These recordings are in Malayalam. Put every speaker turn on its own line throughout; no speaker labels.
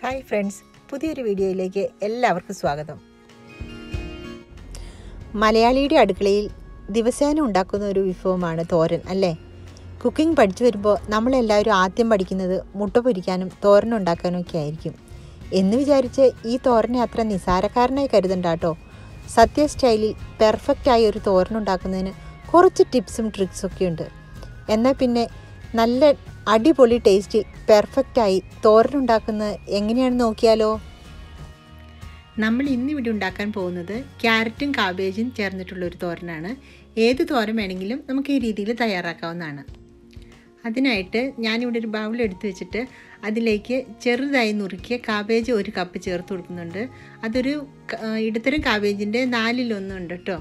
ഹായ് ഫ്രണ്ട്സ് പുതിയൊരു വീഡിയോയിലേക്ക് എല്ലാവർക്കും സ്വാഗതം മലയാളിയുടെ അടുക്കളയിൽ ദിവസേന ഉണ്ടാക്കുന്ന ഒരു വിഭവമാണ് തോരൻ അല്ലേ കുക്കിംഗ് പഠിച്ചു വരുമ്പോൾ നമ്മളെല്ലാവരും ആദ്യം പഠിക്കുന്നത് മുട്ട പൊരിക്കാനും തോരൻ ഉണ്ടാക്കാനും ഒക്കെ ആയിരിക്കും എന്ന് വിചാരിച്ച് ഈ തോരനെ അത്ര നിസാരക്കാരനായി കരുതണ്ട കേട്ടോ സത്യ സ്റ്റൈലിൽ പെർഫെക്റ്റായി ഒരു തോരൻ ഉണ്ടാക്കുന്നതിന് കുറച്ച് ടിപ്സും ട്രിക്സും ഒക്കെ ഉണ്ട് എന്നാൽ പിന്നെ നല്ല അടിപൊളി ടേസ്റ്റിൽ പെർഫെക്റ്റായി തോരൻ ഉണ്ടാക്കുന്നത് എങ്ങനെയാണെന്ന് നോക്കിയാലോ നമ്മൾ ഇന്ന് ഇവിടെ ഉണ്ടാക്കാൻ പോകുന്നത് ക്യാരറ്റും കാബേജും ചേർന്നിട്ടുള്ള ഒരു തോരനാണ് ഏത് തോരൻ വേണമെങ്കിലും നമുക്ക് ഈ രീതിയിൽ തയ്യാറാക്കാവുന്നതാണ് അതിനായിട്ട് ഞാനിവിടെ ഒരു ബൗൾ എടുത്ത് വെച്ചിട്ട് അതിലേക്ക് ചെറുതായി നുറുക്കിയ കാബേജ് ഒരു കപ്പ് ചേർത്ത് കൊടുക്കുന്നുണ്ട് അതൊരു ഇടത്തരം കാബേജിൻ്റെ നാലിലൊന്നുണ്ട് കേട്ടോ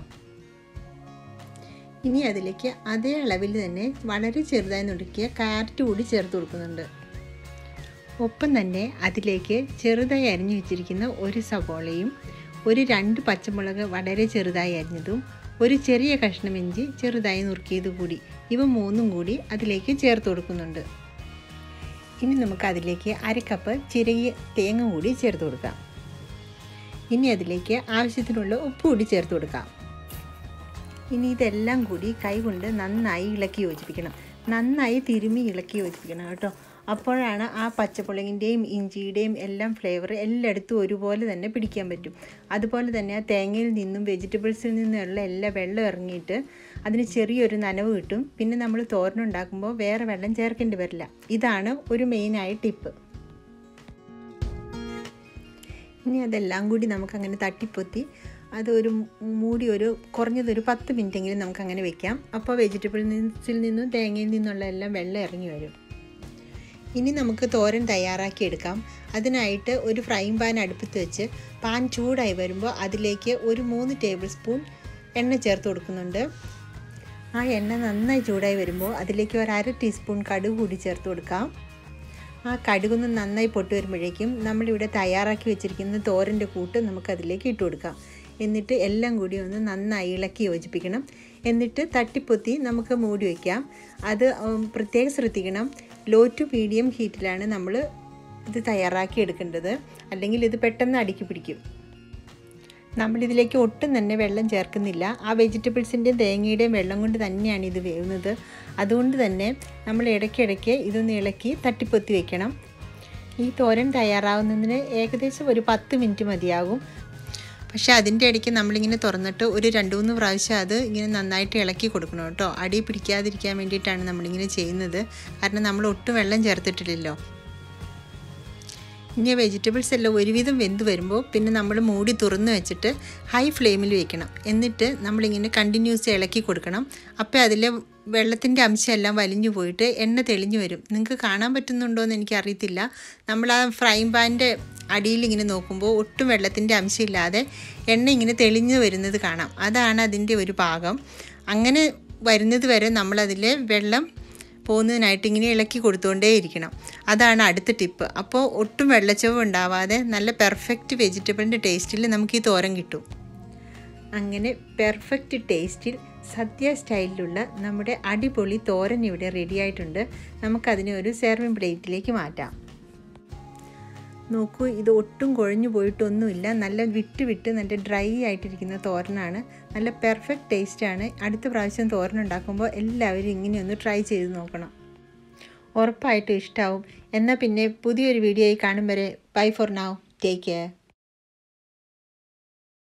ഇനി അതിലേക്ക് അതേ അളവിൽ തന്നെ വളരെ ചെറുതായി നുറുക്കിയ കാരറ്റ് കൂടി ചേർത്ത് കൊടുക്കുന്നുണ്ട് ഒപ്പം തന്നെ അതിലേക്ക് ചെറുതായി അരിഞ്ഞു വെച്ചിരിക്കുന്ന ഒരു സവോളയും ഒരു രണ്ട് പച്ചമുളക് വളരെ ചെറുതായി അരിഞ്ഞതും ഒരു ചെറിയ കഷ്ണം ഇഞ്ചി ചെറുതായി നുറുക്കിയത് കൂടി ഇവ മൂന്നും കൂടി അതിലേക്ക് ചേർത്ത് കൊടുക്കുന്നുണ്ട് ഇനി നമുക്ക് അതിലേക്ക് അരക്കപ്പ് ചിരകിയ തേങ്ങ കൂടി ചേർത്ത് കൊടുക്കാം ഇനി അതിലേക്ക് ആവശ്യത്തിനുള്ള ഉപ്പ് കൂടി ചേർത്ത് കൊടുക്കാം ഇനി ഇതെല്ലാം കൂടി കൈകൊണ്ട് നന്നായി ഇളക്കി യോജിപ്പിക്കണം നന്നായി തിരുമ്മി ഇളക്കി യോജിപ്പിക്കണം കേട്ടോ അപ്പോഴാണ് ആ പച്ചമുളകിൻ്റെയും ഇഞ്ചിയുടെയും എല്ലാം ഫ്ലേവർ എല്ലായിടത്തും ഒരുപോലെ തന്നെ പിടിക്കാൻ പറ്റും അതുപോലെ തന്നെ ആ തേങ്ങയിൽ നിന്നും വെജിറ്റബിൾസിൽ നിന്നുള്ള എല്ലാ വെള്ളം ഇറങ്ങിയിട്ട് അതിന് ചെറിയൊരു നനവ് കിട്ടും പിന്നെ നമ്മൾ തോരനുണ്ടാക്കുമ്പോൾ വേറെ വെള്ളം ചേർക്കേണ്ടി വരില്ല ഇതാണ് ഒരു മെയിനായ ടിപ്പ് ഇനി അതെല്ലാം കൂടി നമുക്കങ്ങനെ തട്ടിപ്പൊത്തി അതൊരു മൂടി ഒരു കുറഞ്ഞതൊരു പത്ത് മിനിറ്റെങ്കിലും നമുക്കങ്ങനെ വെക്കാം അപ്പോൾ വെജിറ്റബിൾസിൽ നിന്നും തേങ്ങയിൽ നിന്നുള്ള എല്ലാം വെള്ളം ഇറങ്ങി വരും ഇനി നമുക്ക് തോരൻ തയ്യാറാക്കി എടുക്കാം അതിനായിട്ട് ഒരു ഫ്രൈങ് പാൻ അടുപ്പത്ത് വെച്ച് പാൻ ചൂടായി വരുമ്പോൾ അതിലേക്ക് ഒരു മൂന്ന് ടേബിൾ സ്പൂൺ എണ്ണ ചേർത്ത് കൊടുക്കുന്നുണ്ട് ആ എണ്ണ നന്നായി ചൂടായി വരുമ്പോൾ അതിലേക്ക് ഒരു അര ടീസ്പൂൺ കടുക് കൂടി ചേർത്ത് കൊടുക്കാം ആ കടുകൊന്ന് നന്നായി പൊട്ടി വരുമ്പോഴേക്കും നമ്മളിവിടെ തയ്യാറാക്കി വെച്ചിരിക്കുന്ന തോരൻ്റെ കൂട്ട് നമുക്കതിലേക്ക് ഇട്ട് കൊടുക്കാം എന്നിട്ട് എല്ലാം കൂടി ഒന്ന് നന്നായി ഇളക്കി യോജിപ്പിക്കണം എന്നിട്ട് തട്ടിപ്പൊത്തി നമുക്ക് മൂടി വയ്ക്കാം അത് പ്രത്യേകം ശ്രദ്ധിക്കണം ലോ ടു മീഡിയം ഹീറ്റിലാണ് നമ്മൾ ഇത് തയ്യാറാക്കി എടുക്കേണ്ടത് അല്ലെങ്കിൽ ഇത് പെട്ടെന്ന് അടുക്കി പിടിക്കും നമ്മളിതിലേക്ക് ഒട്ടും തന്നെ വെള്ളം ചേർക്കുന്നില്ല ആ വെജിറ്റബിൾസിൻ്റെയും തേങ്ങയുടെയും വെള്ളം കൊണ്ട് തന്നെയാണ് ഇത് വേവുന്നത് അതുകൊണ്ട് തന്നെ നമ്മൾ ഇടയ്ക്കിടയ്ക്ക് ഇതൊന്ന് ഇളക്കി തട്ടിപ്പൊത്തി വെക്കണം ഈ തോരൻ തയ്യാറാവുന്നതിന് ഏകദേശം ഒരു പത്ത് മിനിറ്റ് മതിയാകും പക്ഷേ അതിൻ്റെ ഇടയ്ക്ക് നമ്മളിങ്ങനെ തുറന്നിട്ട് ഒരു രണ്ട് മൂന്ന് പ്രാവശ്യം അത് ഇങ്ങനെ നന്നായിട്ട് ഇളക്കി കൊടുക്കണം കേട്ടോ അടി പിടിക്കാതിരിക്കാൻ വേണ്ടിയിട്ടാണ് നമ്മളിങ്ങനെ ചെയ്യുന്നത് കാരണം നമ്മൾ ഒട്ടും വെള്ളം ചേർത്തിട്ടില്ലല്ലോ ഇനി വെജിറ്റബിൾസ് എല്ലാം ഒരുവിധം വെന്ത് വരുമ്പോൾ പിന്നെ നമ്മൾ മൂടി തുറന്ന് വെച്ചിട്ട് ഹൈ ഫ്ലെയിമിൽ വെക്കണം എന്നിട്ട് നമ്മളിങ്ങനെ കണ്ടിന്യൂസ് ഇളക്കി കൊടുക്കണം അപ്പോൾ അതിലെ വെള്ളത്തിൻ്റെ അംശമെല്ലാം വലിഞ്ഞു പോയിട്ട് എണ്ണ തെളിഞ്ഞു വരും നിങ്ങൾക്ക് കാണാൻ പറ്റുന്നുണ്ടോ എന്ന് എനിക്കറിയത്തില്ല നമ്മൾ ആ ഫ്രൈ പാൻ്റെ അടിയിൽ ഇങ്ങനെ നോക്കുമ്പോൾ ഒട്ടും വെള്ളത്തിൻ്റെ അംശമില്ലാതെ എണ്ണ ഇങ്ങനെ തെളിഞ്ഞു വരുന്നത് കാണാം അതാണ് അതിൻ്റെ ഒരു പാകം അങ്ങനെ വരുന്നത് വരെ നമ്മളതിൽ വെള്ളം പോകുന്നതിനായിട്ട് ഇങ്ങനെ ഇളക്കി കൊടുത്തുകൊണ്ടേയിരിക്കണം അതാണ് അടുത്ത ടിപ്പ് അപ്പോൾ ഒട്ടും വെള്ളച്ചവ് ഉണ്ടാവാതെ നല്ല പെർഫെക്റ്റ് വെജിറ്റബിളിൻ്റെ ടേസ്റ്റിൽ നമുക്ക് ഈ തോരൻ കിട്ടും അങ്ങനെ പെർഫെക്റ്റ് ടേസ്റ്റിൽ സദ്യ സ്റ്റൈലിലുള്ള നമ്മുടെ അടിപൊളി തോരൻ ഇവിടെ റെഡി ആയിട്ടുണ്ട് നമുക്കതിനെ ഒരു സെർവിങ് പ്ലേറ്റിലേക്ക് മാറ്റാം നോക്കൂ ഇത് ഒട്ടും കുഴഞ്ഞു പോയിട്ടൊന്നുമില്ല നല്ല വിട്ട് വിട്ട് നല്ല ഡ്രൈ ആയിട്ടിരിക്കുന്ന തോരനാണ് നല്ല പെർഫെക്റ്റ് ടേസ്റ്റാണ് അടുത്ത പ്രാവശ്യം തോരൻ ഉണ്ടാക്കുമ്പോൾ എല്ലാവരും ഇങ്ങനെയൊന്ന് ട്രൈ ചെയ്ത് നോക്കണം ഉറപ്പായിട്ടും ഇഷ്ടമാവും എന്നാൽ പിന്നെ പുതിയൊരു വീഡിയോയിൽ കാണും വരെ bye for now take care